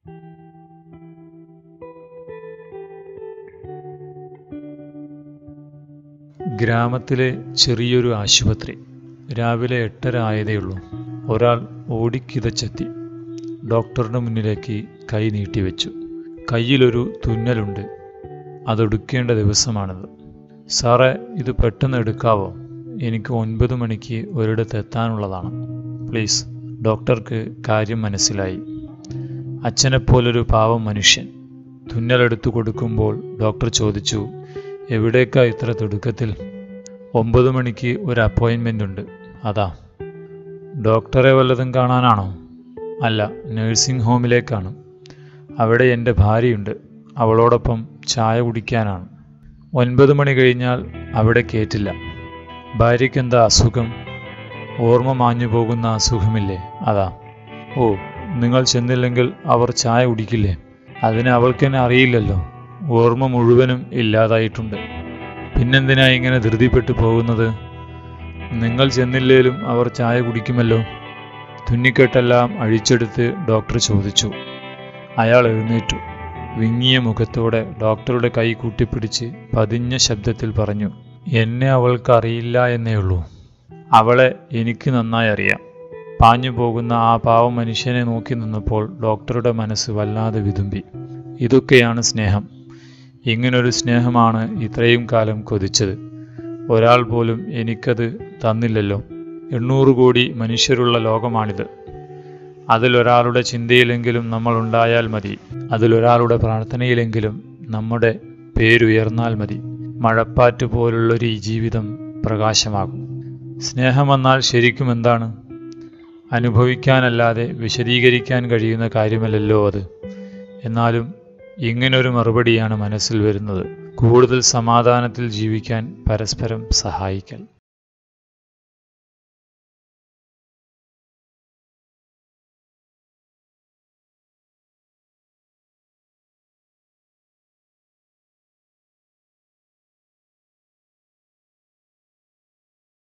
ഗ്രാമത്തിലെ ചെറിയൊരു ആശുപത്രി രാവിലെ എട്ടര ആയതേയുള്ളൂ ഒരാൾ ഓടിക്കിതച്ചെത്തി ഡോക്ടറുടെ മുന്നിലേക്ക് കൈ നീട്ടിവെച്ചു കയ്യിലൊരു തുന്നലുണ്ട് അതെടുക്കേണ്ട ദിവസമാണിത് സാറേ ഇത് പെട്ടെന്ന് എടുക്കാവോ എനിക്ക് ഒൻപത് മണിക്ക് ഒരിടത്ത് എത്താനുള്ളതാണ് പ്ലീസ് ഡോക്ടർക്ക് കാര്യം മനസ്സിലായി അച്ഛനെപ്പോലൊരു പാവം മനുഷ്യൻ തുന്നലെടുത്തു കൊടുക്കുമ്പോൾ ഡോക്ടർ ചോദിച്ചു എവിടേക്കാ ഇത്ര തിടുക്കത്തിൽ ഒമ്പത് മണിക്ക് ഒരു അപ്പോയിൻമെൻ്റ് ഉണ്ട് അതാ ഡോക്ടറെ വല്ലതും കാണാനാണോ അല്ല നഴ്സിംഗ് ഹോമിലേക്കാണ് അവിടെ എൻ്റെ ഭാര്യയുണ്ട് അവളോടൊപ്പം ചായ കുടിക്കാനാണ് ഒൻപത് മണി കഴിഞ്ഞാൽ അവിടെ കേറ്റില്ല ഭാര്യയ്ക്കെന്താ അസുഖം ഓർമ്മ മാഞ്ഞു പോകുന്ന അസുഖമില്ലേ അതാ ഓ നിങ്ങൾ ചെന്നില്ലെങ്കിൽ അവർ ചായ കുടിക്കില്ലേ അതിന് അവൾക്കെന്നെ അറിയില്ലല്ലോ ഓർമ്മ മുഴുവനും ഇല്ലാതായിട്ടുണ്ട് പിന്നെന്തിനാ ഇങ്ങനെ ധൃതിപ്പെട്ടു പോകുന്നത് നിങ്ങൾ ചെന്നില്ലേലും അവർ ചായ കുടിക്കുമല്ലോ തുന്നിക്കെട്ടെല്ലാം അഴിച്ചെടുത്ത് ഡോക്ടർ ചോദിച്ചു അയാൾ എഴുന്നേറ്റു വിങ്ങിയ മുഖത്തോടെ ഡോക്ടറുടെ കൈ കൂട്ടിപ്പിടിച്ച് പതിഞ്ഞ ശബ്ദത്തിൽ പറഞ്ഞു എന്നെ അവൾക്ക് അറിയില്ല എന്നേ ഉള്ളൂ അവളെ എനിക്ക് നന്നായി അറിയാം പാഞ്ഞു പോകുന്ന ആ പാവം മനുഷ്യനെ നോക്കി നിന്നപ്പോൾ ഡോക്ടറുടെ മനസ്സ് വല്ലാതെ വിതുമ്പി ഇതൊക്കെയാണ് സ്നേഹം ഇങ്ങനൊരു സ്നേഹമാണ് ഇത്രയും കാലം കൊതിച്ചത് ഒരാൾ പോലും എനിക്കത് തന്നില്ലല്ലോ എണ്ണൂറ് കോടി മനുഷ്യരുള്ള ലോകമാണിത് അതിലൊരാളുടെ ചിന്തയിലെങ്കിലും നമ്മൾ ഉണ്ടായാൽ മതി അതിലൊരാളുടെ പ്രാർത്ഥനയിലെങ്കിലും നമ്മുടെ പേരുയർന്നാൽ മതി മഴപ്പാറ്റ് പോലുള്ളൊരു ഈ ജീവിതം പ്രകാശമാകും സ്നേഹമെന്നാൽ ശരിക്കും എന്താണ് അനുഭവിക്കാനല്ലാതെ വിശദീകരിക്കാൻ കഴിയുന്ന കാര്യമല്ലല്ലോ അത് എന്നാലും ഇങ്ങനൊരു മറുപടിയാണ് മനസ്സിൽ വരുന്നത് കൂടുതൽ സമാധാനത്തിൽ ജീവിക്കാൻ പരസ്പരം സഹായിക്കൽ